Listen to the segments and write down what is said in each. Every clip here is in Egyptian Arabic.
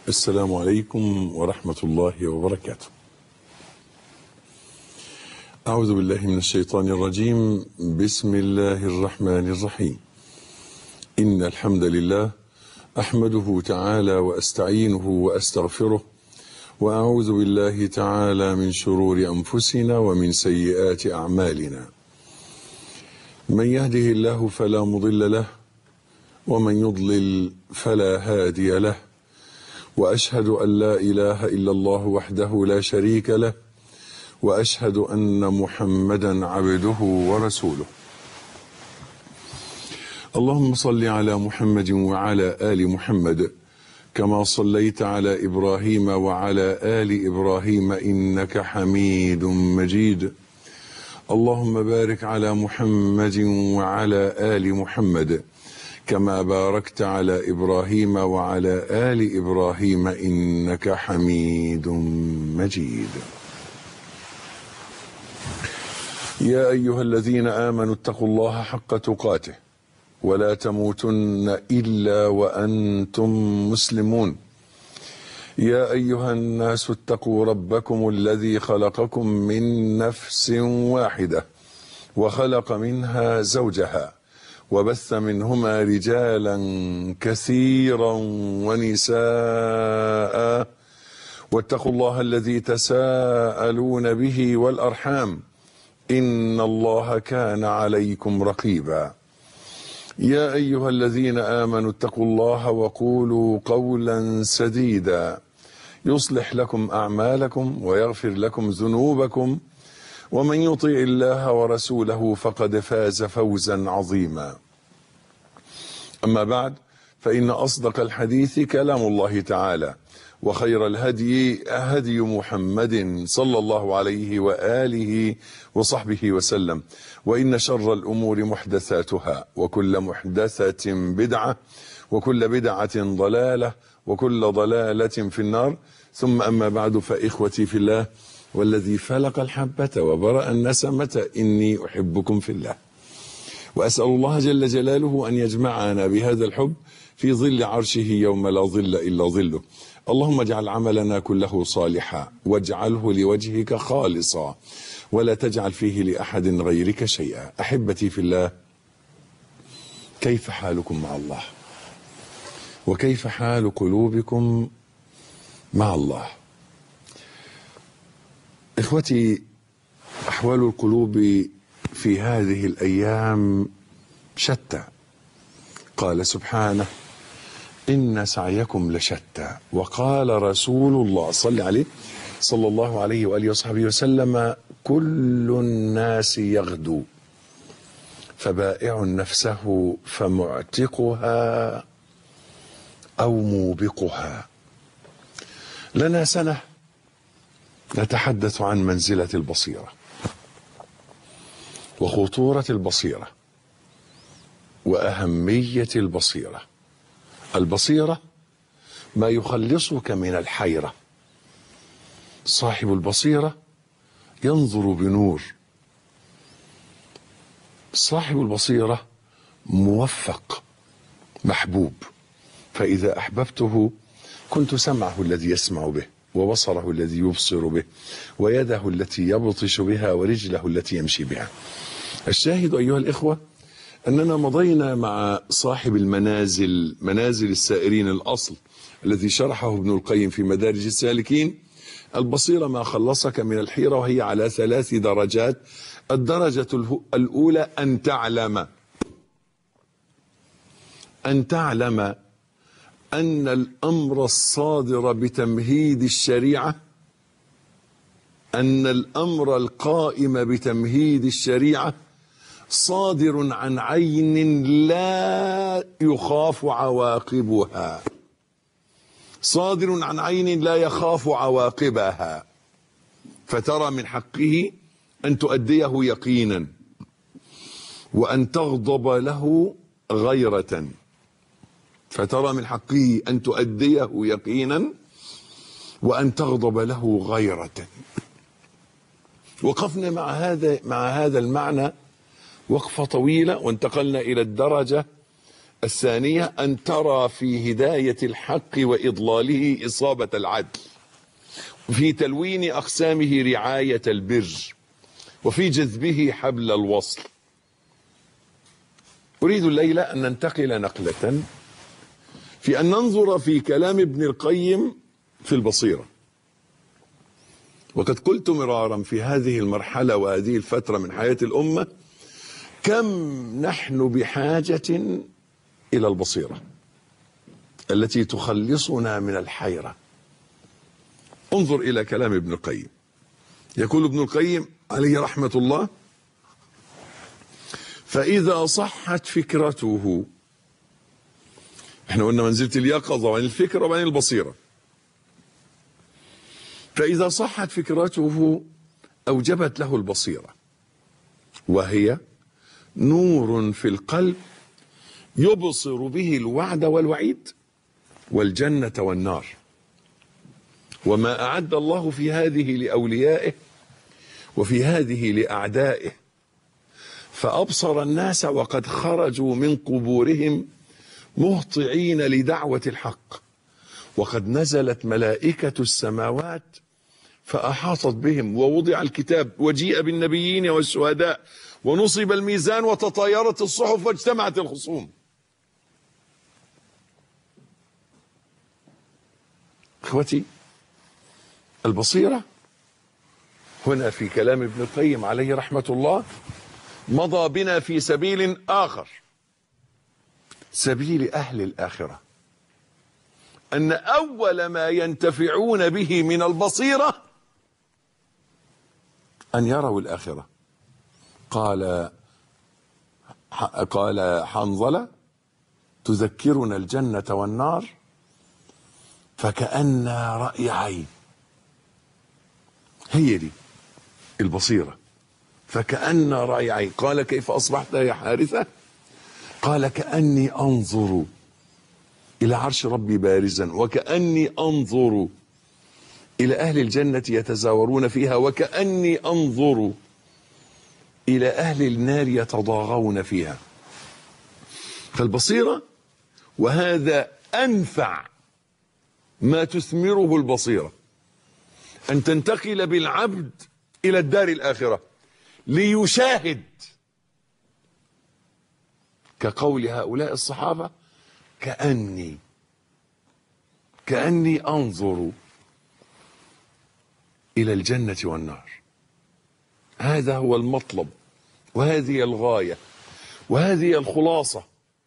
السلام عليكم ورحمة الله وبركاته. أعوذ بالله من الشيطان الرجيم، بسم الله الرحمن الرحيم. إن الحمد لله أحمده تعالى وأستعينه وأستغفره وأعوذ بالله تعالى من شرور أنفسنا ومن سيئات أعمالنا. من يهده الله فلا مضل له ومن يضلل فلا هادي له. واشهد ان لا اله الا الله وحده لا شريك له واشهد ان محمدا عبده ورسوله اللهم صل على محمد وعلى ال محمد كما صليت على ابراهيم وعلى ال ابراهيم انك حميد مجيد اللهم بارك على محمد وعلى ال محمد كما باركت على ابراهيم وعلى ال ابراهيم انك حميد مجيد يا ايها الذين امنوا اتقوا الله حق تقاته ولا تموتن الا وانتم مسلمون يا ايها الناس اتقوا ربكم الذي خلقكم من نفس واحده وخلق منها زوجها وبث منهما رجالا كثيرا ونساء واتقوا الله الذي تساءلون به والارحام ان الله كان عليكم رقيبا يا ايها الذين امنوا اتقوا الله وقولوا قولا سديدا يصلح لكم اعمالكم ويغفر لكم ذنوبكم ومن يطع الله ورسوله فقد فاز فوزا عظيما اما بعد فان اصدق الحديث كلام الله تعالى وخير الهدي هدي محمد صلى الله عليه واله وصحبه وسلم وان شر الامور محدثاتها وكل محدثه بدعه وكل بدعه ضلاله وكل ضلاله في النار ثم اما بعد فاخوتي في الله والذي فلق الحبة وبرأ النسمة إني أحبكم في الله وأسأل الله جل جلاله أن يجمعنا بهذا الحب في ظل عرشه يوم لا ظل إلا ظله اللهم اجعل عملنا كله صالحا واجعله لوجهك خالصا ولا تجعل فيه لأحد غيرك شيئا أحبتي في الله كيف حالكم مع الله وكيف حال قلوبكم مع الله اخوتي احوال القلوب في هذه الايام شتى قال سبحانه ان سعيكم لشتى وقال رسول الله صلى عليه صلى الله عليه واله وصحبه وسلم كل الناس يغدو فبائع نفسه فمعتقها او موبقها لنا سنه نتحدث عن منزلة البصيرة وخطورة البصيرة وأهمية البصيرة البصيرة ما يخلصك من الحيرة صاحب البصيرة ينظر بنور صاحب البصيرة موفق محبوب فإذا أحببته كنت سمعه الذي يسمع به وبصره الذي يبصر به ويده التي يبطش بها ورجله التي يمشي بها الشاهد أيها الإخوة أننا مضينا مع صاحب المنازل منازل السائرين الأصل الذي شرحه ابن القيم في مدارج السالكين البصيرة ما خلصك من الحيرة وهي على ثلاث درجات الدرجة الأولى أن تعلم أن تعلم أن الأمر الصادر بتمهيد الشريعة أن الأمر القائم بتمهيد الشريعة صادر عن عين لا يخاف عواقبها صادر عن عين لا يخاف عواقبها فترى من حقه أن تؤديه يقينا وأن تغضب له غيرة فترى من حقه أن تؤديه يقينا وأن تغضب له غيرة وقفنا مع هذا مع هذا المعنى وقفة طويلة وانتقلنا إلى الدرجة الثانية أن ترى في هداية الحق وإضلاله إصابة العدل في تلوين أقسامه رعاية البر وفي جذبه حبل الوصل أريد الليلة أن ننتقل نقلة في أن ننظر في كلام ابن القيم في البصيرة وقد قلت مرارا في هذه المرحلة وهذه الفترة من حياة الأمة كم نحن بحاجة إلى البصيرة التي تخلصنا من الحيرة انظر إلى كلام ابن القيم يقول ابن القيم عليه رحمة الله فإذا صحت فكرته احنا قلنا منزلة اليقظة وعن الفكرة وعن البصيرة فإذا صحت فكرته أوجبت له البصيرة وهي نور في القلب يبصر به الوعد والوعيد والجنة والنار وما أعد الله في هذه لأوليائه وفي هذه لأعدائه فأبصر الناس وقد خرجوا من قبورهم مهطعين لدعوة الحق وقد نزلت ملائكة السماوات فأحاطت بهم ووضع الكتاب وجيء بالنبيين والشهداء ونصب الميزان وتطايرت الصحف واجتمعت الخصوم اخوتي البصيرة هنا في كلام ابن القيم عليه رحمة الله مضى بنا في سبيل آخر سبيل أهل الآخرة أن أول ما ينتفعون به من البصيرة أن يروا الآخرة قال قال حنظلة تذكرنا الجنة والنار فكأن رأي عين هي دي البصيرة فكأن رأي عين قال كيف أصبحت يا حارثة قال كأني أنظر إلى عرش ربي بارزا وكأني أنظر إلى أهل الجنة يتزاورون فيها وكأني أنظر إلى أهل النار يتضاغون فيها فالبصيرة وهذا أنفع ما تثمره البصيرة أن تنتقل بالعبد إلى الدار الآخرة ليشاهد كقول هؤلاء الصحابة كأني كأني أنظر إلى الجنة والنار هذا هو المطلب وهذه الغاية وهذه الخلاصة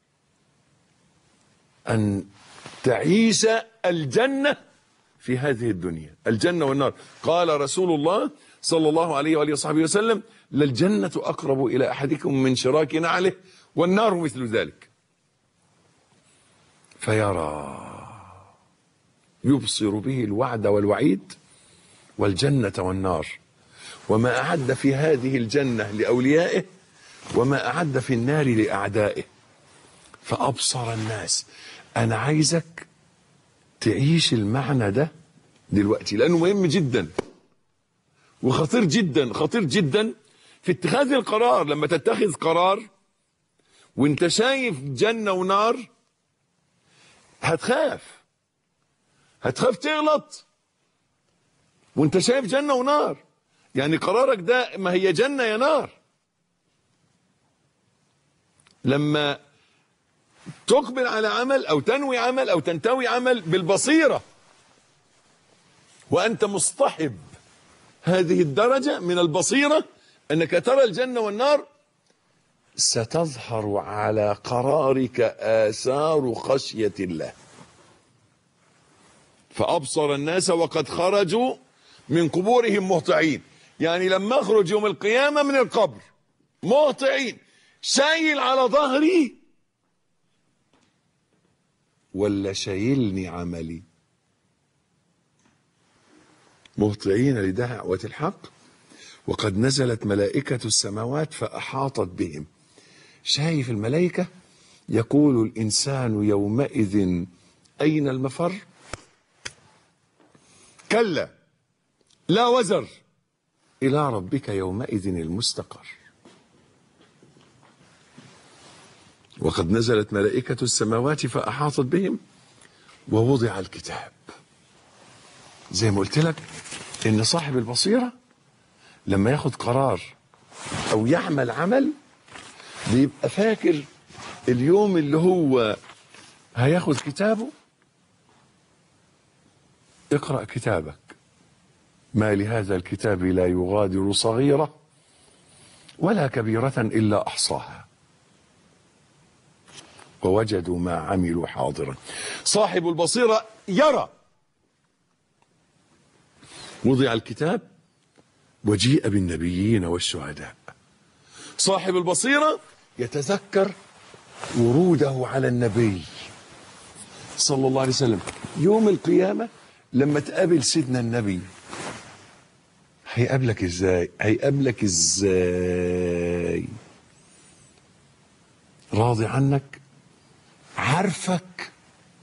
أن تعيش الجنة في هذه الدنيا الجنة والنار قال رسول الله صلى الله عليه وآله وصحبه وسلم للجنة أقرب إلى أحدكم من شراك نعله والنار مثل ذلك فيرى يبصر به الوعد والوعيد والجنة والنار وما أعد في هذه الجنة لأوليائه وما أعد في النار لأعدائه فأبصر الناس أنا عايزك تعيش المعنى ده دلوقتي لأنه مهم جدا وخطير جدا خطير جدا في اتخاذ القرار لما تتخذ قرار وانت شايف جنة ونار هتخاف هتخاف تغلط وانت شايف جنة ونار يعني قرارك ده ما هي جنة يا نار لما تقبل على عمل او تنوي عمل او تنتوي عمل بالبصيرة وانت مصطحب هذه الدرجة من البصيرة انك ترى الجنة والنار ستظهر على قرارك آثار خشية الله فأبصر الناس وقد خرجوا من قبورهم مهطعين يعني لما أخرج يوم القيامة من القبر مهطعين شايل على ظهري ولا شايلني عملي مهطعين لدعوة الحق وقد نزلت ملائكة السماوات فأحاطت بهم شايف الملائكة يقول الإنسان يومئذ أين المفر كلا لا وزر إلى ربك يومئذ المستقر وقد نزلت ملائكة السماوات فأحاطت بهم ووضع الكتاب زي ما قلت لك إن صاحب البصيرة لما ياخد قرار أو يعمل عمل بيبقى فاكر اليوم اللي هو هياخد كتابه اقرأ كتابك ما لهذا الكتاب لا يغادر صغيرة ولا كبيرة إلا أحصاها ووجدوا ما عملوا حاضرا صاحب البصيرة يرى وضع الكتاب وجيء بالنبيين والشهداء صاحب البصيرة يتذكر وروده على النبي صلى الله عليه وسلم يوم القيامة لما تقابل سيدنا النبي هيقابلك ازاي هيقابلك ازاي راضي عنك عارفك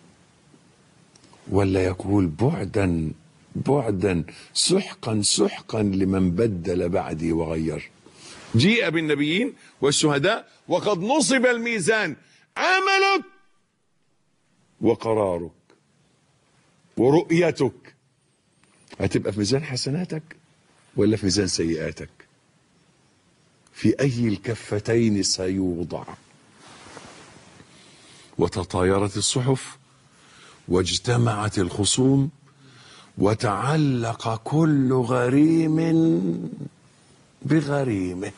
ولا يقول بعدا بعدا سحقا سحقا لمن بدل بعدي وغير جيء بالنبيين والشهداء وقد نصب الميزان عملك وقرارك ورؤيتك هتبقى في ميزان حسناتك ولا في ميزان سيئاتك في أي الكفتين سيوضع وتطايرت الصحف واجتمعت الخصوم وتعلق كل غريم بغريمه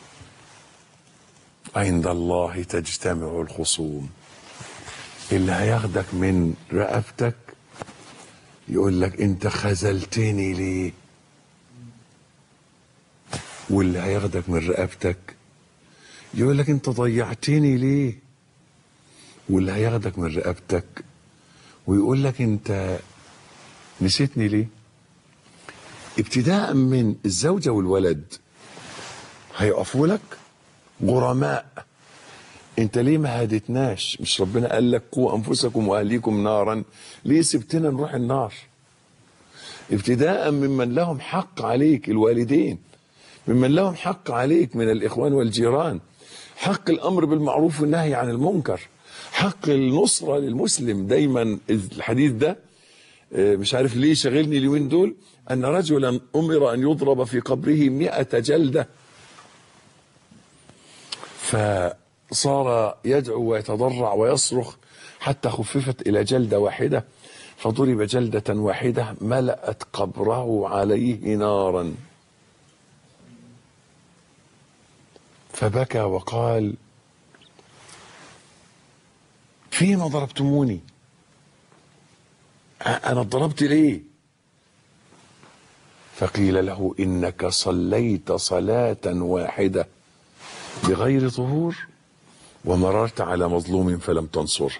عند الله تجتمع الخصوم اللي هياخدك من رقبتك يقول لك انت خذلتني ليه واللي هياخدك من رقبتك يقول لك انت ضيعتني ليه واللي هياخدك من رقبتك ويقول لك انت نسيتني ليه ابتداء من الزوجة والولد هيقفوا لك غرماء انت ليه ما هدتناش مش ربنا قال لك قوا انفسكم واهليكم نارا ليه سبتنا نروح النار ابتداء ممن لهم حق عليك الوالدين ممن لهم حق عليك من الاخوان والجيران حق الامر بالمعروف والنهي عن المنكر حق النصرة للمسلم دايما الحديث ده مش عارف ليه شغلني اليومين دول أن رجلا أمر أن يضرب في قبره مئة جلدة فصار يدعو ويتضرع ويصرخ حتى خففت إلى جلدة واحدة فضرب جلدة واحدة ملأت قبره عليه نارا فبكى وقال فيما ضربتموني انا ضربت ليه فقيل له انك صليت صلاه واحده بغير طهور ومررت على مظلوم فلم تنصره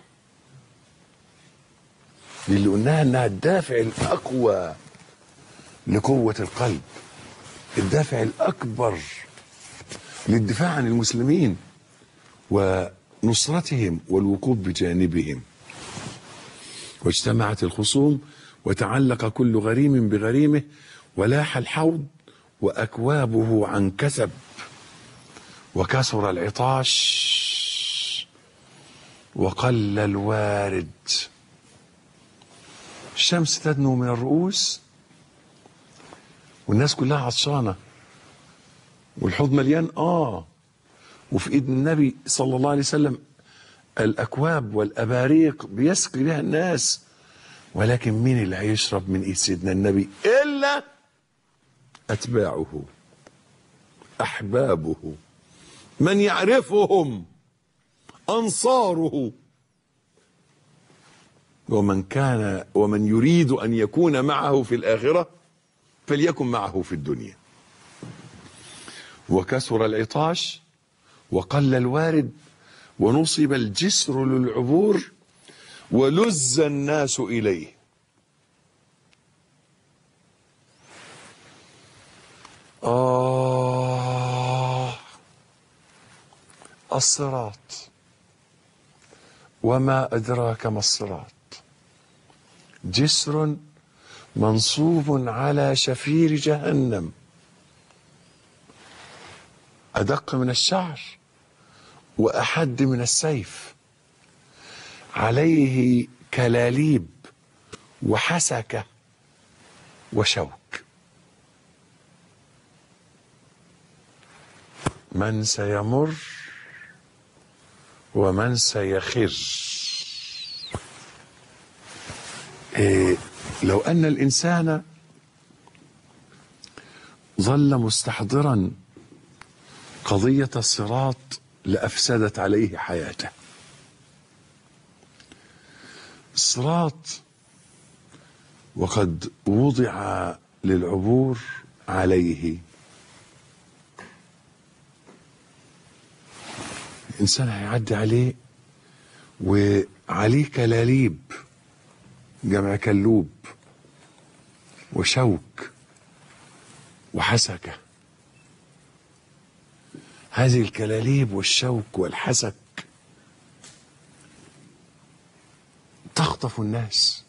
دي اللي قلناها انها الدافع الاقوى لقوه القلب الدافع الاكبر للدفاع عن المسلمين ونصرتهم والوقوف بجانبهم واجتمعت الخصوم وتعلق كل غريم بغريمه ولاح الحوض واكوابه عن كسب وكثر العطاش وقل الوارد الشمس تدنو من الرؤوس والناس كلها عطشانه والحوض مليان اه وفي ايد النبي صلى الله عليه وسلم الاكواب والاباريق بيسقي بها الناس ولكن مين اللي هيشرب من ايد سيدنا النبي الا اتباعه احبابه من يعرفهم انصاره ومن كان ومن يريد ان يكون معه في الاخره فليكن معه في الدنيا وكثر العطاش وقل الوارد ونصب الجسر للعبور ولز الناس اليه آه الصراط وما أدراك ما الصراط جسر منصوب على شفير جهنم أدق من الشعر وأحد من السيف عليه كلاليب وحسكة وشوك من سيمر ومن سيخر إيه لو أن الإنسان ظل مستحضرا قضية الصراط لأفسدت عليه حياته الصراط وقد وضع للعبور عليه الإنسان هيعدي عليه وعليه كلاليب جمع كلوب وشوك وحسكة هذه الكلاليب والشوك والحسك تخطف الناس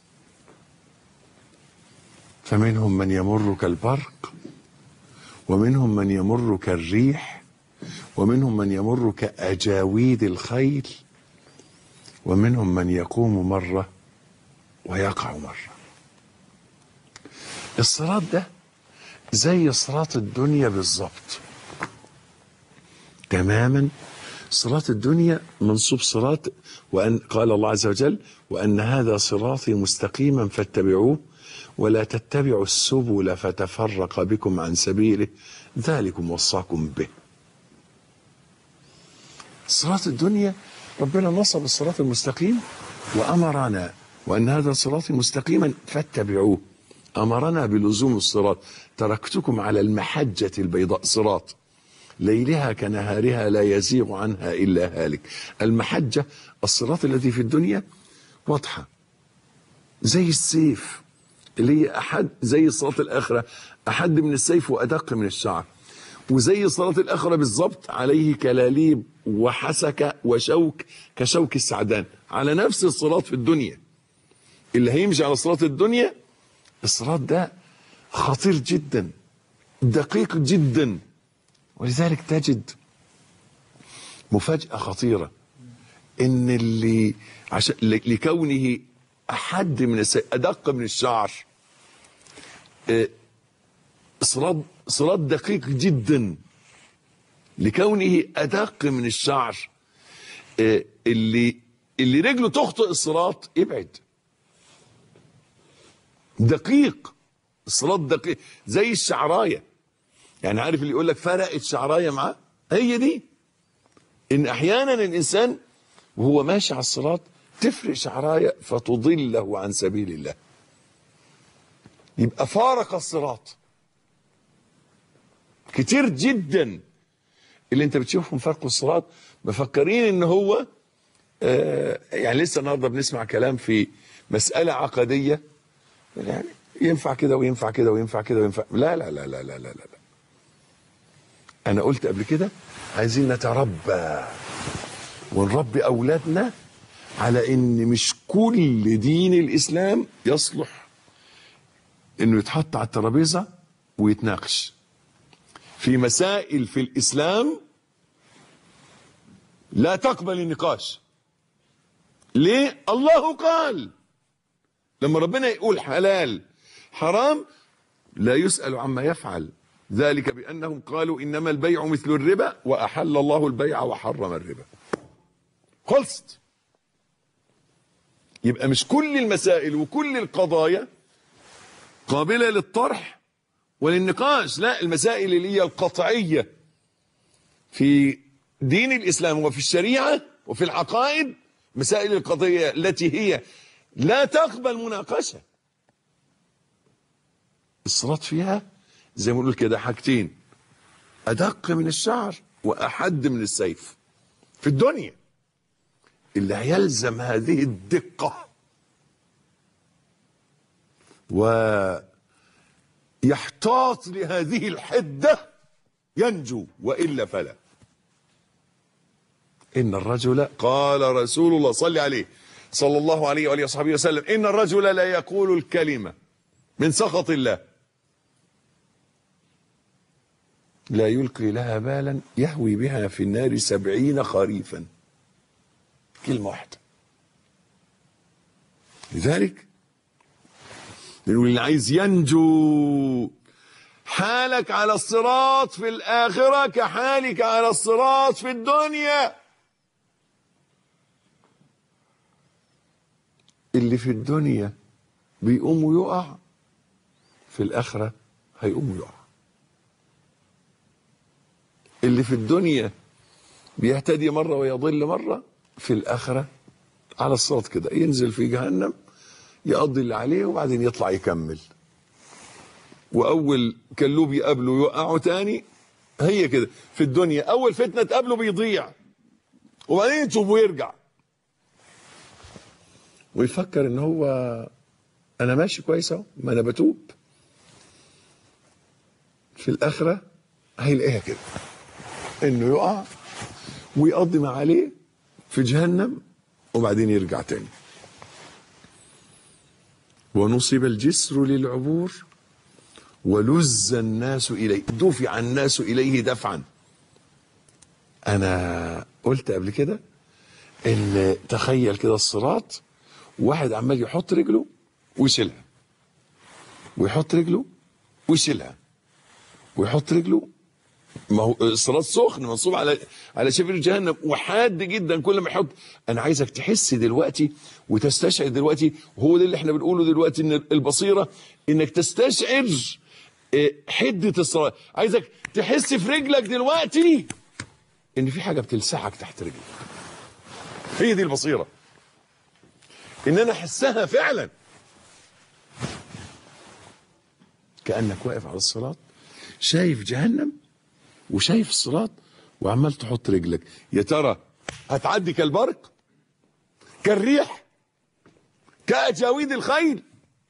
فمنهم من يمر كالبرق ومنهم من يمر كالريح ومنهم من يمر كأجاويد الخيل ومنهم من يقوم مرة ويقع مرة الصراط ده زي صراط الدنيا بالظبط تماما صراط الدنيا منصوب صراط وأن قال الله عز وجل وأن هذا صراطي مستقيما فاتبعوه ولا تتبعوا السبل فتفرق بكم عن سبيله ذلكم وصاكم به صراط الدنيا ربنا نصب الصراط المستقيم وأمرنا وأن هذا صراطي مستقيما فاتبعوه أمرنا بلزوم الصراط تركتكم على المحجة البيضاء صراط ليلها كنهارها لا يزيغ عنها إلا هالك المحجة الصراط الذي في الدنيا واضحة زي السيف اللي هي أحد زي صلاة الآخرة أحد من السيف وأدق من الشعر وزي صلاة الآخرة بالظبط عليه كلاليب وحسكة وشوك كشوك السعدان على نفس الصراط في الدنيا اللي هيمشي على صراط الدنيا الصراط ده خطير جدا دقيق جدا ولذلك تجد مفاجأة خطيرة ان اللي عشان لكونه احد من السي... ادق من الشعر آه، صراط صراط دقيق جدا لكونه ادق من الشعر آه، اللي اللي رجله تخطئ الصراط ابعد دقيق الصراط دقيق زي الشعرايه يعني عارف اللي يقول لك فرقت شعرايه معاه هي دي ان احيانا الانسان وهو ماشي على الصراط تفرق شعرايه فتضله عن سبيل الله يبقى فارق الصراط كتير جدا اللي انت بتشوفهم فرقوا الصراط مفكرين ان هو آه يعني لسه النهارده بنسمع كلام في مساله عقديه يعني ينفع كده وينفع كده وينفع كده وينفع لا لا لا لا لا لا لا, لا. انا قلت قبل كده عايزين نتربى ونربي اولادنا على ان مش كل دين الاسلام يصلح انه يتحط على الترابيزه ويتناقش في مسائل في الاسلام لا تقبل النقاش ليه الله قال لما ربنا يقول حلال حرام لا يسأل عما يفعل ذلك بأنهم قالوا إنما البيع مثل الربا وأحل الله البيع وحرم الربا خلصت يبقى مش كل المسائل وكل القضايا قابلة للطرح وللنقاش لا المسائل اللي هي القطعية في دين الإسلام وفي الشريعة وفي العقائد مسائل القضية التي هي لا تقبل مناقشة الصراط فيها زي ما نقول كده حاجتين أدق من الشعر وأحد من السيف في الدنيا اللي هيلزم هذه الدقة ويحتاط لهذه الحدة ينجو وإلا فلا إن الرجل قال رسول الله صلى عليه صلى الله عليه وآله وصحبه وسلم إن الرجل لا يقول الكلمة من سخط الله لا يلقي لها بالا يهوي بها في النار سبعين خريفا كلمة واحدة لذلك بنقول اللي عايز ينجو حالك على الصراط في الآخرة كحالك على الصراط في الدنيا اللي في الدنيا بيقوم ويقع في الآخرة هيقوم ويقع اللي في الدنيا بيهتدي مرة ويضل مرة في الآخرة على الصراط كده ينزل في جهنم يقضي اللي عليه وبعدين يطلع يكمل واول كلوب يقابله يوقعه تاني هي كده في الدنيا اول فتنه تقابله بيضيع وبعدين يتوب ويرجع ويفكر ان هو انا ماشي كويس اهو ما انا بتوب في الاخره هيلاقيها كده انه يقع ويقضي ما عليه في جهنم وبعدين يرجع تاني ونصب الجسر للعبور ولز الناس إليه دفع الناس إليه دفعا أنا قلت قبل كده إن تخيل كده الصراط واحد عمال يحط رجله ويشيلها ويحط رجله ويشيلها ويحط رجله ما هو الصراط سخن منصوب على على شبر جهنم وحاد جدا كل ما يحط انا عايزك تحس دلوقتي وتستشعر دلوقتي وهو ده اللي احنا بنقوله دلوقتي ان البصيره انك تستشعر حده الصراط عايزك تحس في رجلك دلوقتي ان في حاجه بتلسعك تحت رجلك هي دي البصيره ان انا احسها فعلا كانك واقف على الصراط شايف جهنم وشايف الصراط وعمال تحط رجلك يا ترى هتعدي كالبرق كالريح كأجاويد الخيل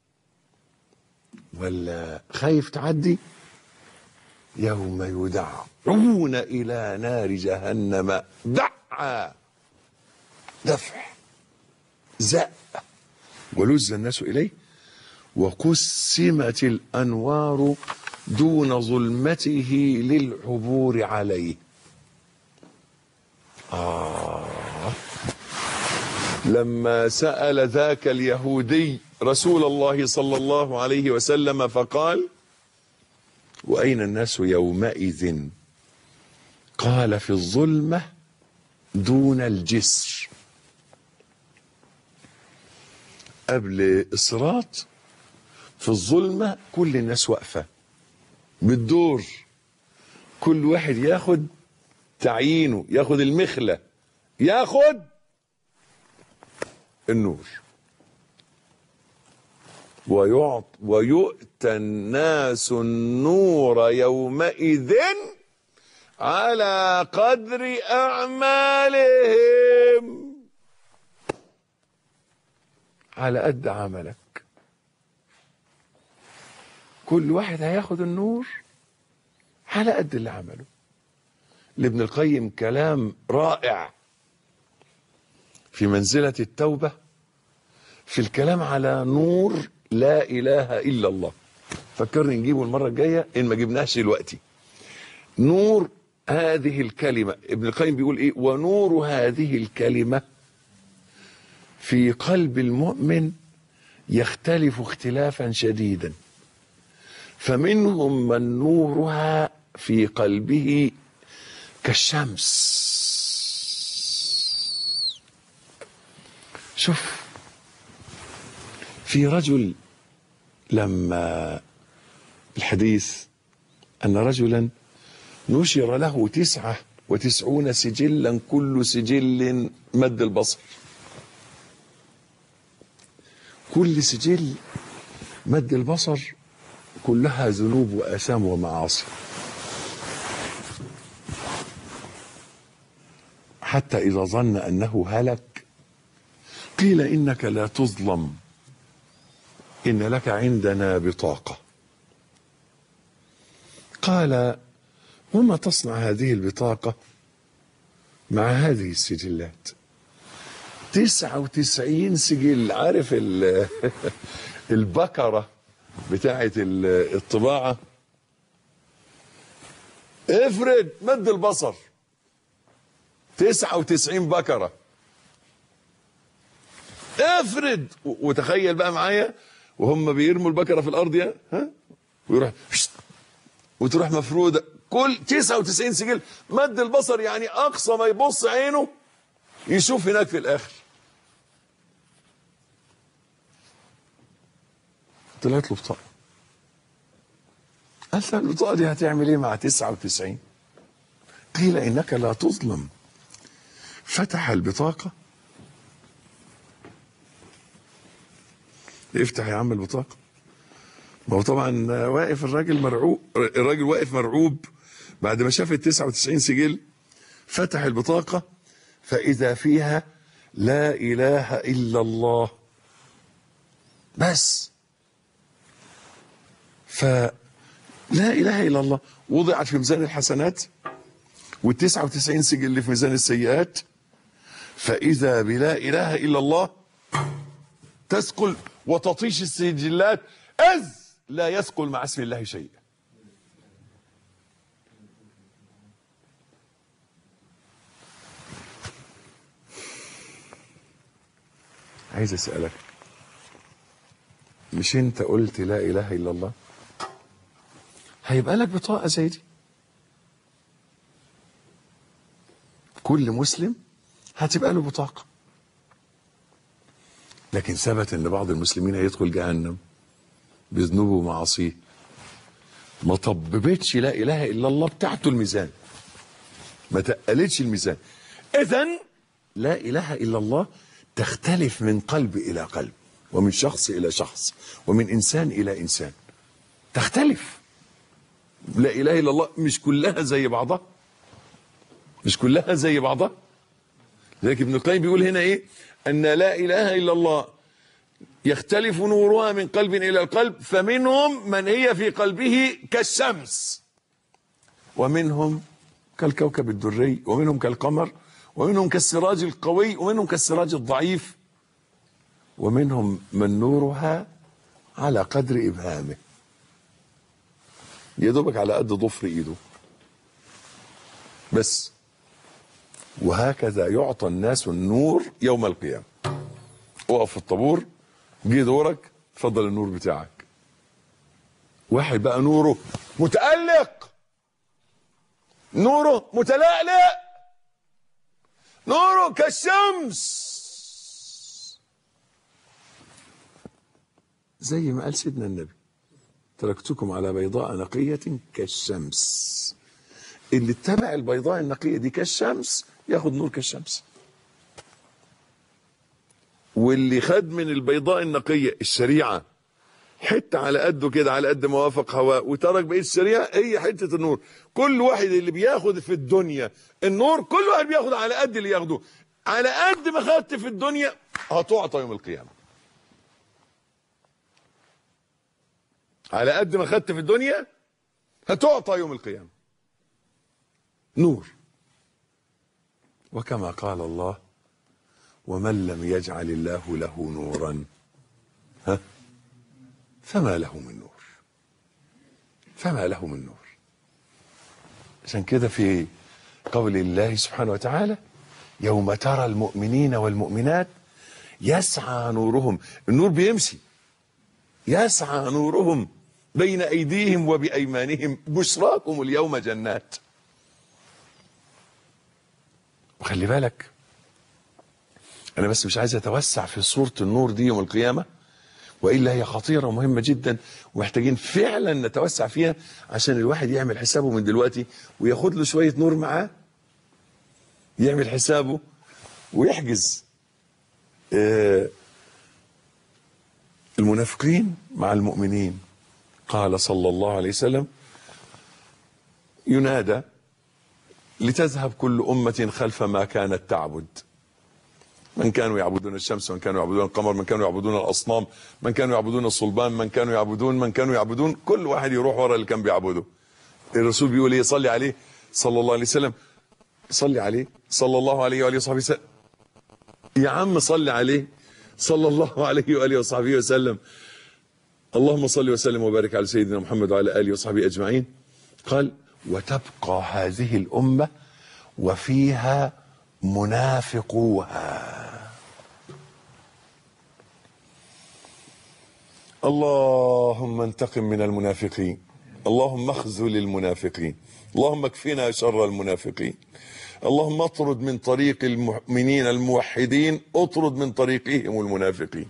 ولا خايف تعدي يوم يدعون إلى نار جهنم دعا دفع زق ولز الناس إليه وقسمت الأنوار دون ظلمته للعبور عليه آه لما سأل ذاك اليهودي رسول الله صلى الله عليه وسلم فقال وأين الناس يومئذ قال في الظلمة دون الجسر قبل الصراط في الظلمة كل الناس واقفة بالدور كل واحد ياخد تعيينه ياخد المخلة ياخد النور ويعط ويؤتى الناس النور يومئذ على قدر أعمالهم على قد عملك كل واحد هياخد النور على قد اللي عمله لابن القيم كلام رائع في منزلة التوبة في الكلام على نور لا إله إلا الله فكرني نجيبه المرة الجاية إن ما جبناش دلوقتي نور هذه الكلمة ابن القيم بيقول إيه ونور هذه الكلمة في قلب المؤمن يختلف اختلافا شديدا فمنهم من نورها في قلبه كالشمس شوف في رجل لما الحديث أن رجلا نشر له تسعة وتسعون سجلا كل سجل مد البصر كل سجل مد البصر كلها ذنوب وآثام ومعاصي حتى إذا ظن أنه هلك قيل إنك لا تظلم إن لك عندنا بطاقة قال وما تصنع هذه البطاقة مع هذه السجلات تسعة وتسعين سجل عارف البكرة بتاعة الطباعة افرد مد البصر 99 بكرة افرد و- وتخيل بقى معايا وهم بيرموا البكرة في الأرض يا ها ويروح شت وتروح مفرودة كل 99 سجل مد البصر يعني أقصى ما يبص عينه يشوف هناك في الآخر طلعت له بطاقة قال له البطاقة دي هتعمل ايه مع 99 قيل انك لا تظلم فتح البطاقة افتح يا عم البطاقة ما هو طبعا واقف الراجل مرعوب الراجل واقف مرعوب بعد ما شاف ال 99 سجل فتح البطاقة فإذا فيها لا إله إلا الله بس فلا إله إلا الله وضعت في ميزان الحسنات وال 99 سجل اللي في ميزان السيئات فإذا بلا إله إلا الله تثقل وتطيش السجلات إذ لا يثقل مع اسم الله شيء عايز أسألك مش انت قلت لا اله الا الله هيبقى لك بطاقه زي دي كل مسلم هتبقى له بطاقه لكن ثبت ان بعض المسلمين هيدخل جهنم بذنوبه ومعاصيه ما طببتش لا اله الا الله بتاعته الميزان ما تقلتش الميزان اذا لا اله الا الله تختلف من قلب الى قلب ومن شخص الى شخص ومن انسان الى انسان تختلف لا اله الا الله مش كلها زي بعضها مش كلها زي بعضها لذلك ابن القيم بيقول هنا ايه ان لا اله الا الله يختلف نورها من قلب الى القلب فمنهم من هي في قلبه كالشمس ومنهم كالكوكب الدري ومنهم كالقمر ومنهم كالسراج القوي ومنهم كالسراج الضعيف ومنهم من نورها على قدر ابهامه يا دوبك على قد ضفر ايده بس وهكذا يعطى الناس النور يوم القيامه اقف في الطابور جه دورك اتفضل النور بتاعك واحد بقى نوره متألق نوره متلألئ نوره كالشمس زي ما قال سيدنا النبي تركتكم على بيضاء نقية كالشمس اللي اتبع البيضاء النقية دي كالشمس ياخد نور كالشمس واللي خد من البيضاء النقية الشريعة حتة على قده كده على قد ما وافق هواء وترك بقية الشريعة هي حتة النور كل واحد اللي بياخد في الدنيا النور كل واحد بياخد على قد اللي ياخده على قد ما خدت في الدنيا هتعطى يوم القيامة على قد ما خدت في الدنيا هتعطى يوم القيامة نور وكما قال الله ومن لم يجعل الله له نورا ها فما له من نور فما له من نور عشان كده في قول الله سبحانه وتعالى يوم ترى المؤمنين والمؤمنات يسعى نورهم النور بيمشي يسعى نورهم بين ايديهم وبايمانهم بشراكم اليوم جنات وخلي بالك انا بس مش عايز اتوسع في صورة النور دي يوم القيامة والا هي خطيرة ومهمة جدا ومحتاجين فعلا نتوسع فيها عشان الواحد يعمل حسابه من دلوقتي وياخد له شوية نور معاه يعمل حسابه ويحجز آه المنافقين مع المؤمنين قال صلى الله عليه وسلم ينادى لتذهب كل أمة خلف ما كانت تعبد من كانوا يعبدون الشمس من كانوا يعبدون القمر من كانوا يعبدون الأصنام من كانوا يعبدون الصلبان من كانوا يعبدون من كانوا يعبدون كل واحد يروح ورا اللي كان بيعبده الرسول بيقول ايه صلي عليه صلى الله عليه وسلم صلي عليه صلى الله عليه وآله وصحبه وسلم يا عم صلي عليه صلى الله عليه وآله وصحبه وسلم اللهم صل وسلم وبارك على سيدنا محمد وعلى آله وصحبه أجمعين قال وتبقى هذه الامه وفيها منافقوها اللهم انتقم من المنافقين اللهم اخذل المنافقين اللهم اكفنا شر المنافقين اللهم اطرد من طريق المؤمنين الموحدين اطرد من طريقهم المنافقين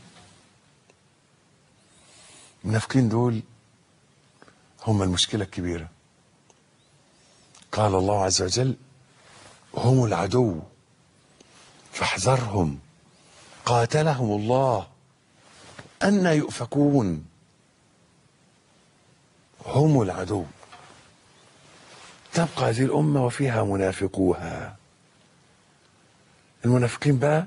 المنافقين دول هم المشكلة الكبيرة قال الله عز وجل هم العدو فاحذرهم قاتلهم الله أن يؤفكون هم العدو تبقى هذه الأمة وفيها منافقوها المنافقين بقى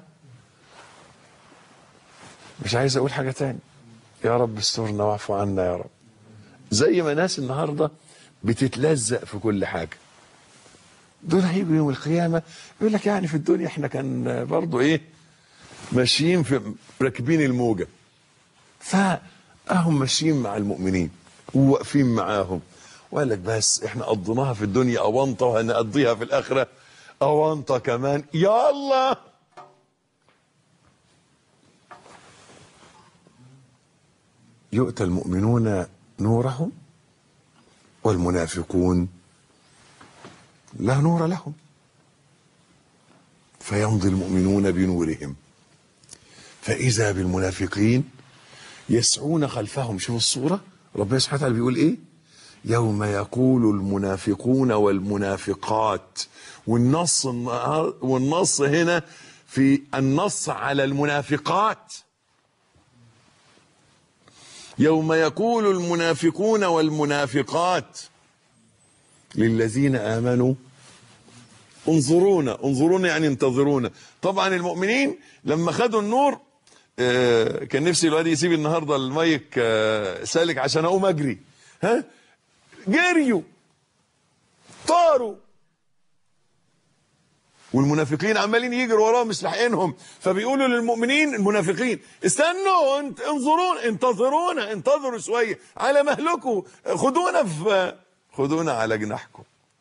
مش عايز أقول حاجة تاني يا رب استرنا واعف عنا يا رب زي ما ناس النهاردة بتتلزق في كل حاجة دول هيجوا يوم القيامة يقول لك يعني في الدنيا احنا كان برضو ايه ماشيين في راكبين الموجة فهم ماشيين مع المؤمنين وواقفين معاهم وقال لك بس احنا قضيناها في الدنيا اونطه وهنقضيها في الاخره اونطه كمان يا الله يؤتى المؤمنون نورهم والمنافقون لا نور لهم فيمضي المؤمنون بنورهم فإذا بالمنافقين يسعون خلفهم شوف الصورة ربنا سبحانه وتعالى بيقول إيه يوم يقول المنافقون والمنافقات والنص النهار- والنص هنا في النص على المنافقات يوم يقول المنافقون والمنافقات للذين آمنوا انظرونا انظرونا يعني انتظرونا طبعا المؤمنين لما خدوا النور آه، كان نفسي الواد يسيب النهارده المايك آه، سالك عشان اقوم اجري ها جريوا طاروا والمنافقين عمالين يجروا وراهم مش لاحقينهم فبيقولوا للمؤمنين المنافقين استنوا انت انظرون انتظرونا انتظروا شويه على مهلكم خدونا في خدونا على جناحكم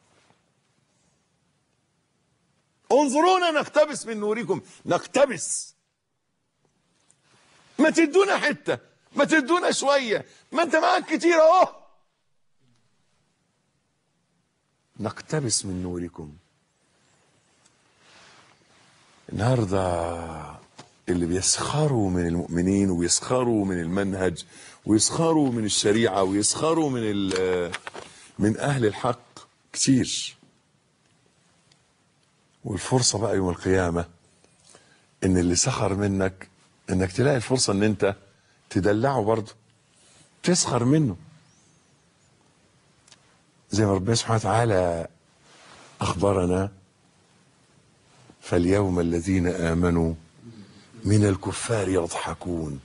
انظرونا نقتبس من نوركم نقتبس ما تدونا حته ما تدونا شويه ما انت معاك كتير اهو نقتبس من نوركم النهارده اللي بيسخروا من المؤمنين ويسخروا من المنهج ويسخروا من الشريعه ويسخروا من ال- من اهل الحق كتير والفرصه بقى يوم القيامه ان اللي سخر منك انك تلاقي الفرصه ان انت تدلعه برضه تسخر منه زي ما ربنا سبحانه وتعالى اخبرنا فاليوم الذين امنوا من الكفار يضحكون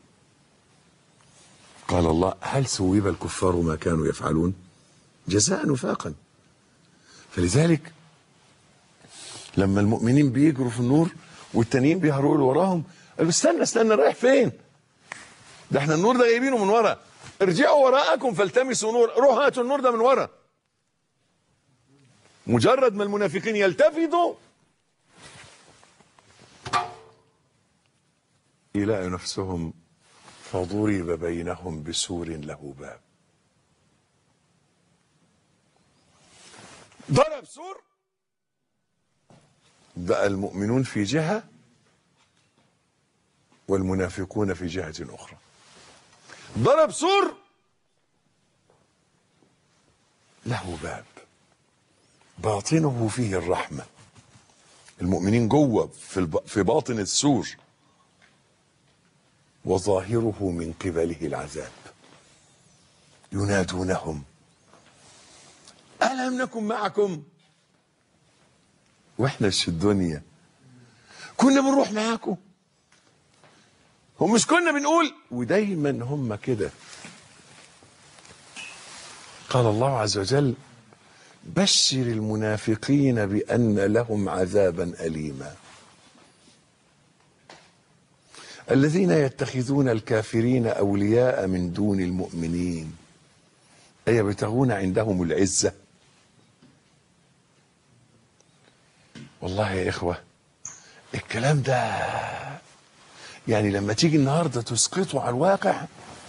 قال الله هل ثوب الكفار ما كانوا يفعلون جزاء وفاقا فلذلك لما المؤمنين بيجروا في النور والتانيين بيهروا له وراهم قالوا استنى استنى رايح فين ده احنا النور ده جايبينه من ورا ارجعوا وراءكم فالتمسوا نور روحوا هاتوا النور ده من ورا مجرد ما المنافقين يلتفتوا يلاقوا نفسهم فضرب بينهم بسور له باب ضرب سور بقى المؤمنون في جهة والمنافقون في جهة أخرى ضرب سور له باب باطنه فيه الرحمة المؤمنين جوه في, الب... في باطن السور وظاهره من قبله العذاب ينادونهم ألم نكن معكم واحنا في الدنيا كنا بنروح معاكم هم مش كنا بنقول ودايما هم كده قال الله عز وجل بشر المنافقين بأن لهم عذابا أليما الذين يتخذون الكافرين أولياء من دون المؤمنين أيبتغون عندهم العزة والله يا إخوة الكلام ده يعني لما تيجي النهاردة تسقطه على الواقع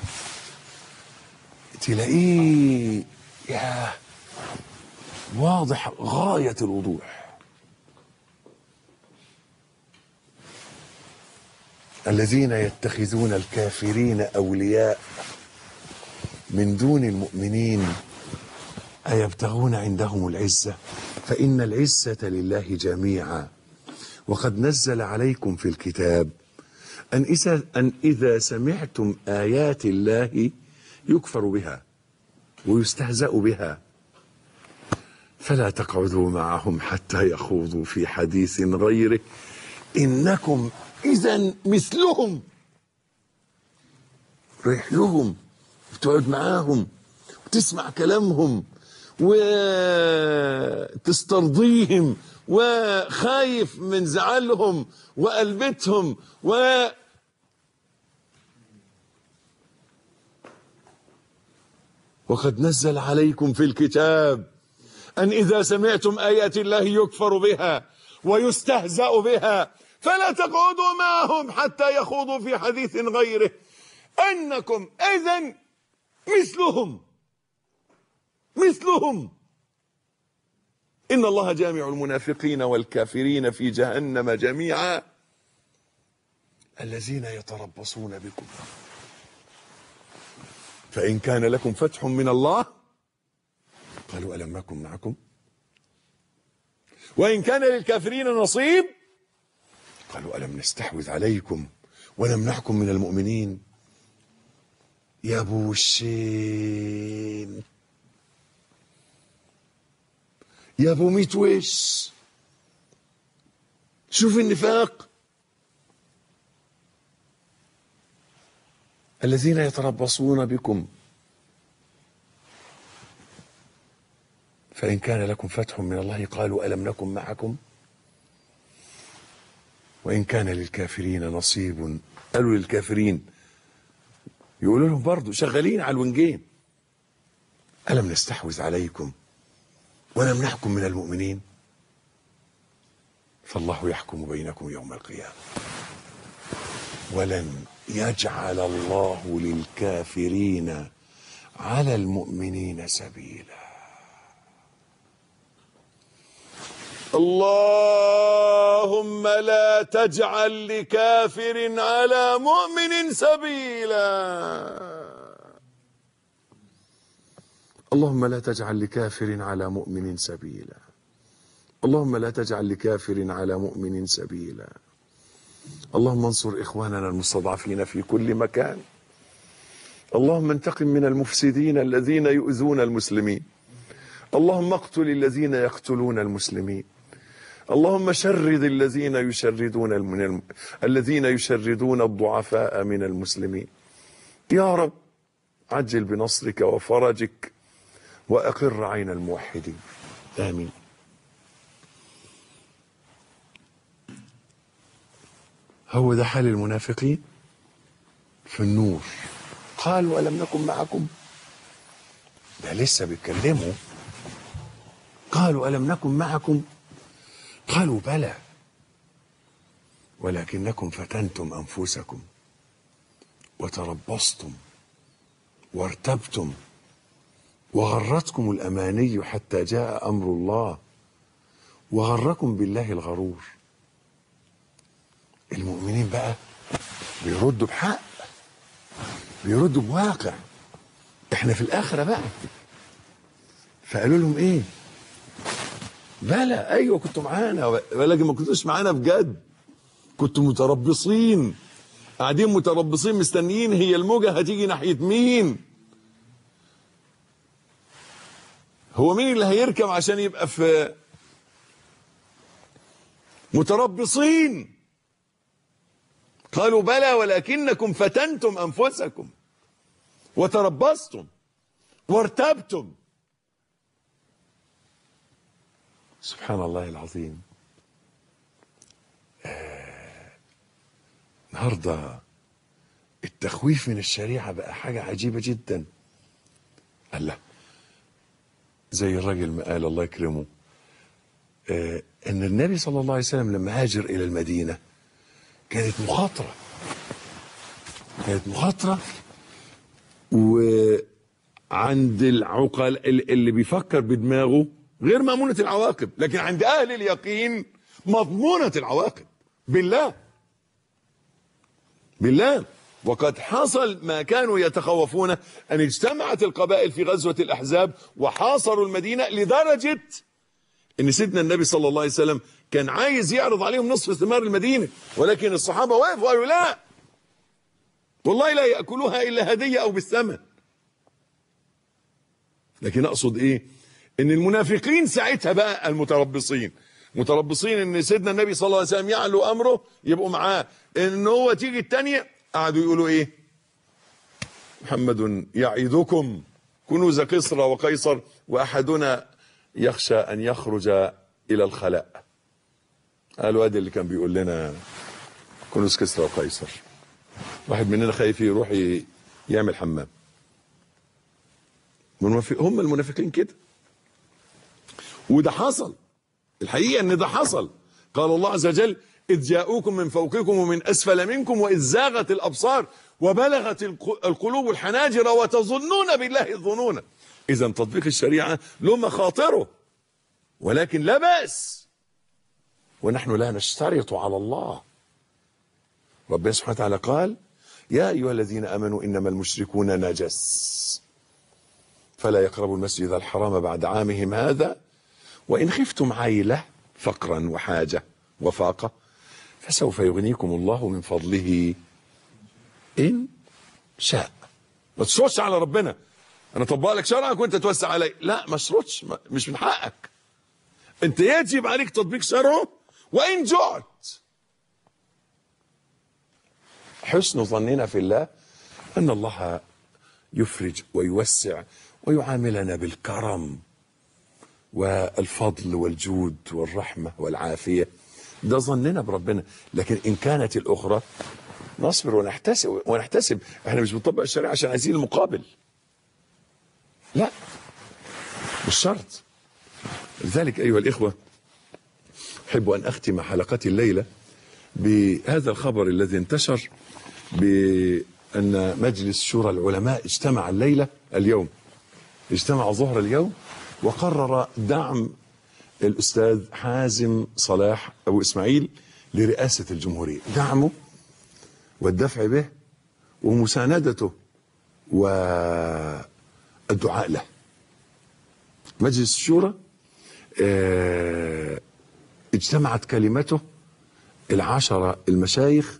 تلاقيه يا واضح غاية الوضوح الذين يتخذون الكافرين أولياء من دون المؤمنين أيبتغون عندهم العزة فإن العزة لله جميعا وقد نزل عليكم في الكتاب أن إذا, أن إذا سمعتم آيات الله يكفر بها ويستهزأ بها فلا تقعدوا معهم حتى يخوضوا في حديث غيره إنكم إذا مثلهم رايح لهم وتقعد معاهم وتسمع كلامهم وتسترضيهم وخايف من زعلهم وقلبتهم و وقد نزل عليكم في الكتاب أن إذا سمعتم آيات الله يكفر بها ويستهزأ بها فلا تقعدوا معهم حتى يخوضوا في حديث غيره أنكم إذا مثلهم مثلهم إن الله جامع المنافقين والكافرين في جهنم جميعا الذين يتربصون بكم فإن كان لكم فتح من الله قالوا ألم نكن معكم وإن كان للكافرين نصيب قالوا ألم نستحوذ عليكم ونمنعكم من المؤمنين يا ابو الشين يا ابو ميت وش شوف النفاق الذين يتربصون بكم فإن كان لكم فتح من الله قالوا ألم نكن معكم وإن كان للكافرين نصيب قالوا للكافرين يقولوا لهم برضه شغالين على الونجين ألم نستحوذ عليكم ونمنعكم من المؤمنين فالله يحكم بينكم يوم القيامة ولن يجعل الله للكافرين على المؤمنين سبيلا اللهم لا تجعل لكافر على مؤمن سبيلا اللهم لا تجعل لكافر على مؤمن سبيلا اللهم لا تجعل لكافر على مؤمن سبيلا اللهم انصر اخواننا المستضعفين في كل مكان اللهم انتقم من المفسدين الذين يؤذون المسلمين اللهم اقتل الذين يقتلون المسلمين اللهم شرد الذين يشردون من الم... الذين يشردون الضعفاء من المسلمين يا رب عجل بنصرك وفرجك واقر عين الموحدين امين هو ده حال المنافقين في النور قالوا ألم نكن معكم ده لسه بيتكلموا قالوا ألم نكن معكم قالوا بلى ولكنكم فتنتم أنفسكم وتربصتم وارتبتم وغرتكم الأماني حتى جاء أمر الله وغركم بالله الغرور المؤمنين بقى بيردوا بحق بيردوا بواقع احنا في الآخرة بقى فقالوا لهم ايه بلى ايوه كنتوا معانا ولكن ما كنتوش معانا بجد كنتوا متربصين قاعدين متربصين مستنيين هي الموجة هتيجي ناحية مين هو مين اللي هيركب عشان يبقى في متربصين قالوا بلى ولكنكم فتنتم انفسكم وتربصتم وارتبتم سبحان الله العظيم آه، النهارده التخويف من الشريعه بقى حاجه عجيبه جدا الله زي الراجل ما قال الله يكرمه آه ان النبي صلى الله عليه وسلم لما هاجر الى المدينه كانت مخاطره كانت مخاطره وعند العقل اللي بيفكر بدماغه غير مأمونة العواقب لكن عند أهل اليقين مضمونة العواقب بالله بالله وقد حصل ما كانوا يتخوفون أن اجتمعت القبائل في غزوة الأحزاب وحاصروا المدينة لدرجة أن سيدنا النبي صلى الله عليه وسلم كان عايز يعرض عليهم نصف ثمار المدينة ولكن الصحابة وقفوا وقالوا لا والله لا يأكلوها إلا هدية أو بالثمن لكن أقصد إيه إن المنافقين ساعتها بقى المتربصين متربصين إن سيدنا النبي صلى الله عليه وسلم يعلو أمره يبقوا معاه إن هو تيجي التانية قعدوا يقولوا إيه محمد يعيدكم كنوز كسرى وقيصر وأحدنا يخشى أن يخرج إلى الخلاء قالوا ادي اللي كان بيقول لنا كنوز كسرى وقيصر واحد مننا خايف يروح ي- يعمل حمام منافق هم المنافقين كده وده حصل الحقيقه ان ده حصل قال الله عز وجل اذ جاءوكم من فوقكم ومن اسفل منكم واذ زاغت الابصار وبلغت الق- القلوب الحناجر وتظنون بالله الظنون اذا تطبيق الشريعه له مخاطره ولكن لا باس ونحن لا نشترط على الله ربنا سبحانه وتعالى قال يا أيها الذين آمنوا إنما المشركون نجس فلا يقربوا المسجد الحرام بعد عامهم هذا وإن خفتم عيلة فقرا وحاجة وفاقة فسوف يغنيكم الله من فضله إن شاء ما تشرطش على ربنا أنا طبق لك شرعك وأنت توسع علي لا ما اشرطش ما- مش من حقك أنت يجب عليك تطبيق شرعه وإن جعت حسن ظننا في الله أن الله يفرج ويوسع ويعاملنا بالكرم والفضل والجود والرحمة والعافية ده ظننا بربنا لكن إن كانت الأخرى نصبر ونحتسب ونحتسب احنا مش بنطبق الشريعة عشان عايزين المقابل لا مش شرط لذلك أيها الإخوة أحب أن أختم حلقتي الليلة بهذا الخبر الذي انتشر بأن مجلس شورى العلماء اجتمع الليلة اليوم اجتمع ظهر اليوم وقرر دعم الأستاذ حازم صلاح أبو إسماعيل لرئاسة الجمهورية دعمه والدفع به ومساندته والدعاء له مجلس الشورى آه، اجتمعت كلمته العشرة المشايخ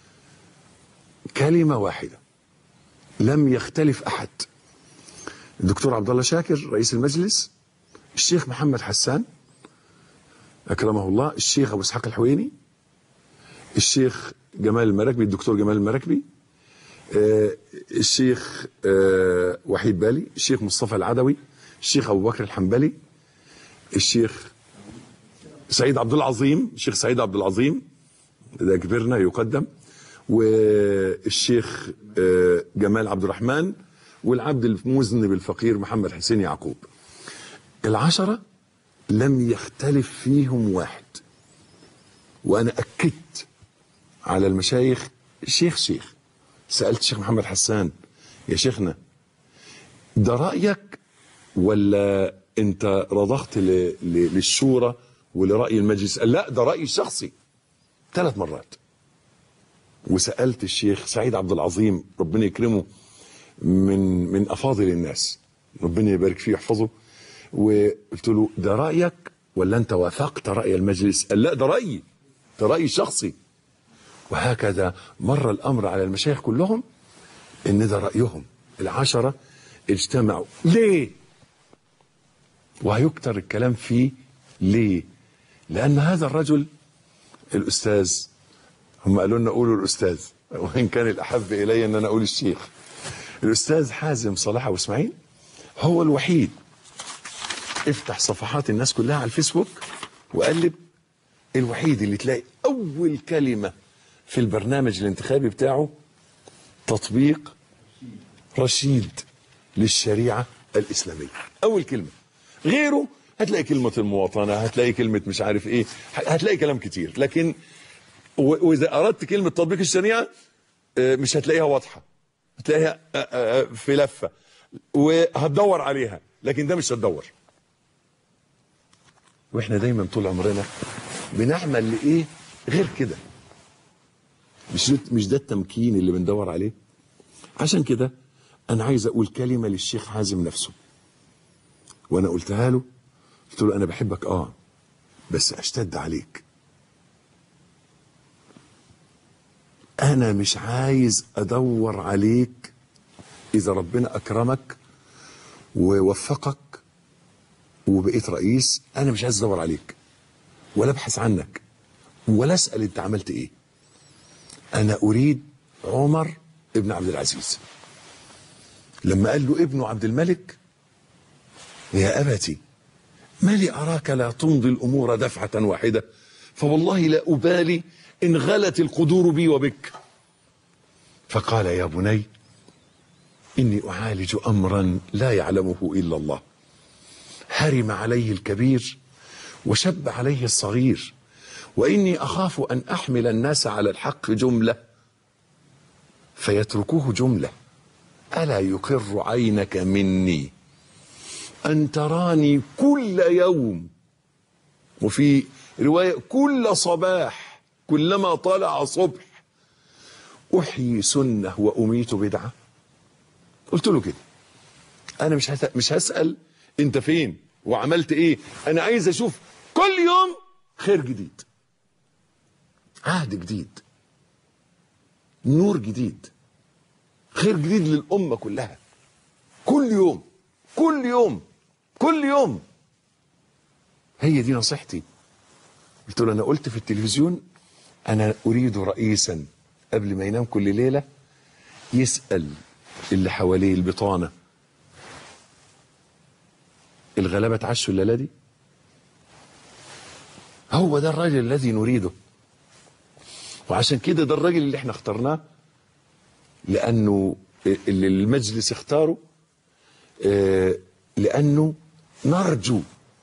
كلمة واحدة لم يختلف أحد الدكتور عبد الله شاكر رئيس المجلس الشيخ محمد حسان أكرمه الله الشيخ أبو إسحاق الحويني الشيخ جمال المراكبي الدكتور جمال المراكبي آه، الشيخ آه، وحيد بالي الشيخ مصطفى العدوي الشيخ أبو بكر الحنبلي الشيخ سعيد عبد العظيم الشيخ سعيد عبد العظيم ده كبرنا يقدم والشيخ آه، جمال عبد الرحمن والعبد المذنب الفقير محمد حسين يعقوب العشرة لم يختلف فيهم واحد وأنا أكدت على المشايخ شيخ شيخ سألت الشيخ محمد حسان يا شيخنا ده رأيك ولا انت رضخت ل- ل- للشورى ولرأي المجلس قال لا ده رأيي الشخصي ثلاث مرات وسألت الشيخ سعيد عبد العظيم ربنا يكرمه من من أفاضل الناس ربنا يبارك فيه يحفظه وقلت له ده رأيك ولا أنت وافقت رأي المجلس قال لا ده رأيي ده رأيي شخصي وهكذا مر الأمر على المشايخ كلهم إن ده رأيهم العشرة اجتمعوا ليه وهيكتر الكلام فيه ليه لأن هذا الرجل الأستاذ هم قالوا لنا قولوا الأستاذ وإن كان الأحب إلي أن أنا أقول الشيخ الأستاذ حازم صلاح أبو إسماعيل هو الوحيد افتح صفحات الناس كلها على الفيسبوك وقلب الوحيد اللي تلاقي أول كلمة في البرنامج الانتخابي بتاعه تطبيق رشيد للشريعة الإسلامية أول كلمة غيره هتلاقي كلمة المواطنة هتلاقي كلمة مش عارف ايه هتلاقي كلام كتير لكن و- واذا اردت كلمة تطبيق الشريعة آه، مش هتلاقيها واضحة هتلاقيها آه، آه، في لفة وهتدور عليها لكن ده مش هتدور واحنا دايما طول عمرنا بنعمل لايه غير كده مش ده- مش ده التمكين اللي بندور عليه عشان كده انا عايز اقول كلمه للشيخ حازم نفسه وانا قلتها له قلت له انا بحبك اه بس اشتد عليك انا مش عايز ادور عليك اذا ربنا اكرمك ووفقك وبقيت رئيس انا مش عايز ادور عليك ولا ابحث عنك ولا اسال انت عملت ايه انا اريد عمر ابن عبد العزيز لما قال له ابنه عبد الملك يا ابتي ما لي اراك لا تمضي الامور دفعه واحده فوالله لا ابالي ان غلت القدور بي وبك فقال يا بني اني اعالج امرا لا يعلمه الا الله هرم عليه الكبير وشب عليه الصغير واني اخاف ان احمل الناس على الحق جمله فيتركوه جمله الا يقر عينك مني ان تراني كل يوم وفي روايه كل صباح كلما طلع صبح احيي سنه واميت بدعه قلت له كده انا مش هت... مش هسال انت فين وعملت ايه انا عايز اشوف كل يوم خير جديد عهد جديد نور جديد خير جديد للامه كلها كل يوم كل يوم كل يوم هي دي نصيحتي قلت له انا قلت في التلفزيون انا اريد رئيسا قبل ما ينام كل ليله يسال اللي حواليه البطانه الغلابه اتعشوا الليله دي هو ده الراجل الذي نريده وعشان كده ده الراجل اللي احنا اخترناه لانه اللي المجلس اختاره آه، لانه نرجو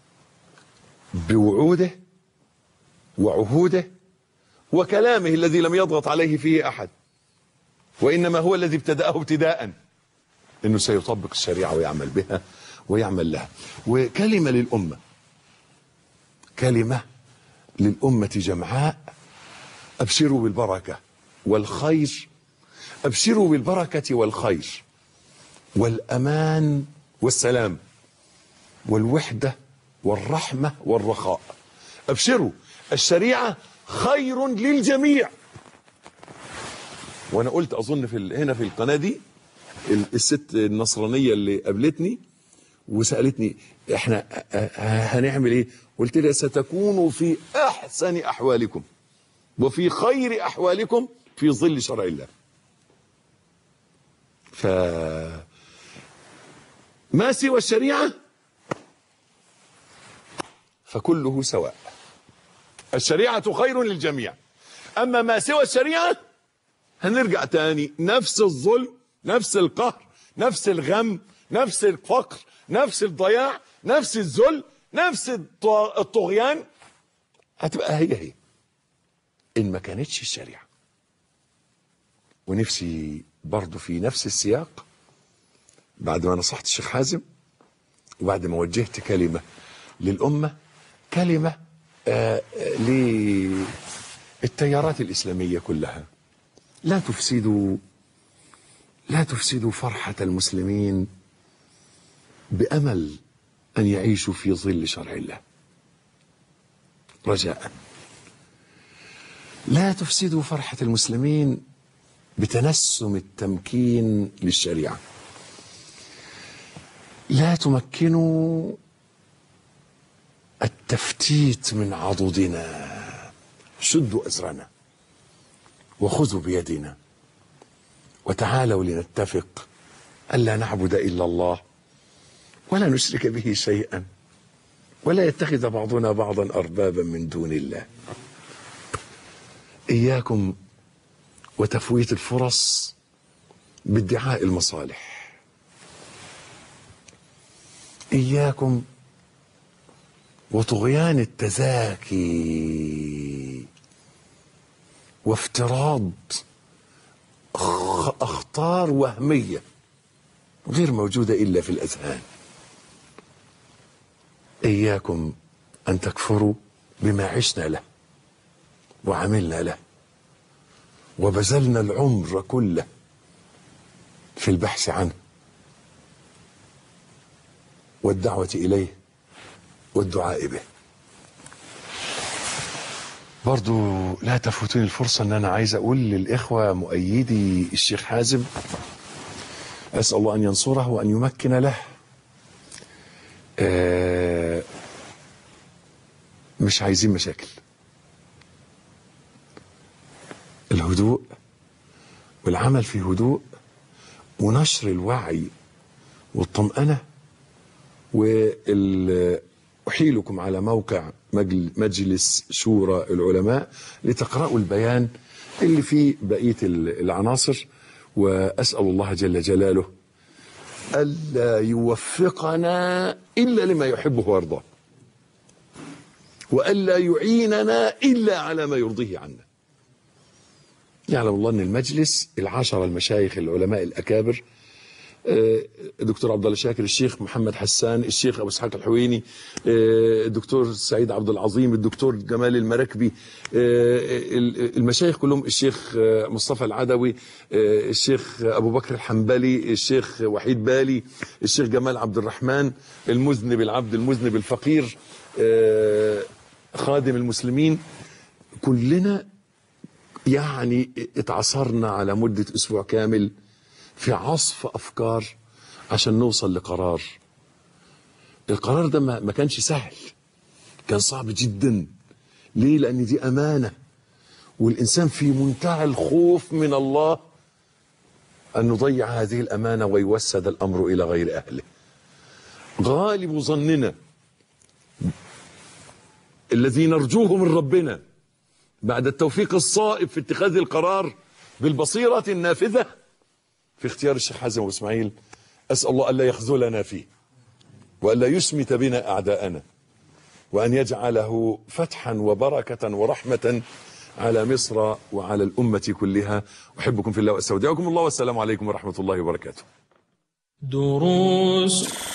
بوعوده وعهوده وكلامه الذي لم يضغط عليه فيه احد وانما هو الذي ابتداه ابتداء انه سيطبق الشريعه ويعمل بها ويعمل لها وكلمه للامه كلمه للامه جمعاء ابشروا بالبركه والخير ابشروا بالبركه والخير والامان والسلام والوحده والرحمه والرخاء ابشروا الشريعه خير للجميع وانا قلت اظن في ال- هنا في القناه دي ال- الست النصرانيه اللي قابلتني وسالتني احنا ه- ه- هنعمل ايه قلت لها ستكونوا في احسن احوالكم وفي خير احوالكم في ظل شرع الله ف ما سوى الشريعه فكله سواء الشريعه خير للجميع اما ما سوى الشريعه هنرجع تاني نفس الظلم نفس القهر نفس الغم نفس الفقر نفس الضياع نفس الذل نفس الط- الطغيان هتبقى هي هي ان ما كانتش الشريعه ونفسي برضو في نفس السياق بعد ما نصحت الشيخ حازم وبعد ما وجهت كلمه للامه كلمه آه آه للتيارات الاسلاميه كلها لا تفسدوا لا تفسدوا فرحة المسلمين بأمل أن يعيشوا في ظل شرع الله رجاء لا تفسدوا فرحة المسلمين بتنسم التمكين للشريعة لا تمكنوا التفتيت من عضدنا شدوا أزرنا وخذوا بيدنا وتعالوا لنتفق ألا نعبد إلا الله ولا نشرك به شيئا ولا يتخذ بعضنا بعضا أربابا من دون الله إياكم وتفويت الفرص بادعاء المصالح إياكم وطغيان التزاكي وافتراض أخ- اخطار وهميه غير موجوده الا في الاذهان اياكم ان تكفروا بما عشنا له وعملنا له وبذلنا العمر كله في البحث عنه والدعوه اليه والدعاء به برضو لا تفوتني الفرصة ان انا عايز اقول للاخوة مؤيدي الشيخ حازم اسأل الله ان ينصره وان يمكن له آه مش عايزين مشاكل الهدوء والعمل في هدوء ونشر الوعي والطمأنة وال أحيلكم على موقع مجل- مجلس شورى العلماء لتقرأوا البيان اللي فيه بقية ال- العناصر وأسأل الله جل جلاله ألا يوفقنا إلا لما يحبه ويرضاه وألا يعيننا إلا على ما يرضيه عنا يعلم الله أن المجلس العشرة المشايخ العلماء الأكابر الدكتور عبد الله شاكر الشيخ محمد حسان الشيخ ابو اسحاق الحويني آه، الدكتور سعيد عبد العظيم الدكتور جمال المراكبي آه، ال- المشايخ كلهم الشيخ آه، مصطفى العدوي آه، الشيخ ابو بكر الحنبلي الشيخ وحيد بالي الشيخ جمال عبد الرحمن المذنب العبد المذنب الفقير آه، خادم المسلمين كلنا يعني اتعصرنا على مدة أسبوع كامل في عصف أفكار عشان نوصل لقرار القرار ده ما ما كانش سهل كان صعب جدا ليه لأن دي أمانة والإنسان في منتهى الخوف من الله أن نضيع هذه الأمانة ويوسد الأمر إلى غير أهله غالب ظننا الذي نرجوه من ربنا بعد التوفيق الصائب في اتخاذ القرار بالبصيرة النافذة في اختيار الشيخ حازم واسماعيل أسأل الله ألا يخذلنا فيه وألا يسمت بنا أعداءنا وأن يجعله فتحا وبركة ورحمة على مصر وعلى الأمة كلها أحبكم في الله وأستودعكم الله والسلام عليكم ورحمة الله وبركاته دروس